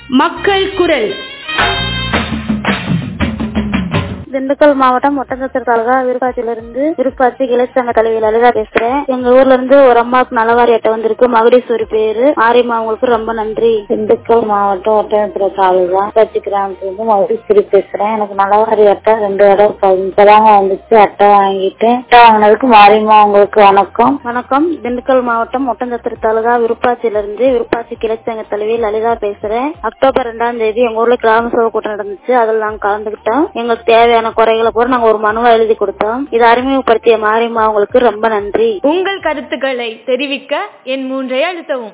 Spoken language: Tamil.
மக்கள் குரல் திண்டுக்கல் மாவட்டம் ஒட்டஞ்சத்திர தாலுகா விருப்பாச்சியிலிருந்து விருப்பாச்சி கிளைச்சங்க தலைவி லலிதா பேசுறேன் எங்க ஊர்ல இருந்து ஒரு அம்மாவுக்கு நலவாரி அட்டை வந்திருக்கு மகுடீஸ்வரி பேரு மாரியம்மா அவங்களுக்கு ரொம்ப நன்றி திண்டுக்கல் மாவட்டம் ஒட்டயத்திர தாலுகா கட்சி கிராமத்துலேருந்து மகேஸ்வரி பேசுறேன் எனக்கு நலவாரி அட்டை ரெண்டு தடவை இப்பதாங்க வந்துச்சு அட்டை வாங்கிட்டேன் அட்டை வாங்கினதுக்கு மாரியம்மா உங்களுக்கு வணக்கம் வணக்கம் திண்டுக்கல் மாவட்டம் ஒட்டஞ்சத்திர தாலுகா விருப்பாச்சியிலிருந்து விருப்பாச்சி கிளைச்சங்க தலைவி லலிதா பேசுறேன் அக்டோபர் ரெண்டாம் தேதி எங்க ஊர்ல கிராம சபை கூட்டம் நடந்துச்சு அதில் நாங்க கலந்துகிட்டோம் எங்களுக்கு தேவையான குறைகளை கூட நாங்க ஒரு மனுவை எழுதி கொடுத்தோம் இதை அறிமுகப்படுத்திய மாரியம்மா அவங்களுக்கு ரொம்ப நன்றி உங்கள் கருத்துக்களை தெரிவிக்க என் மூன்றை அழுத்தவும்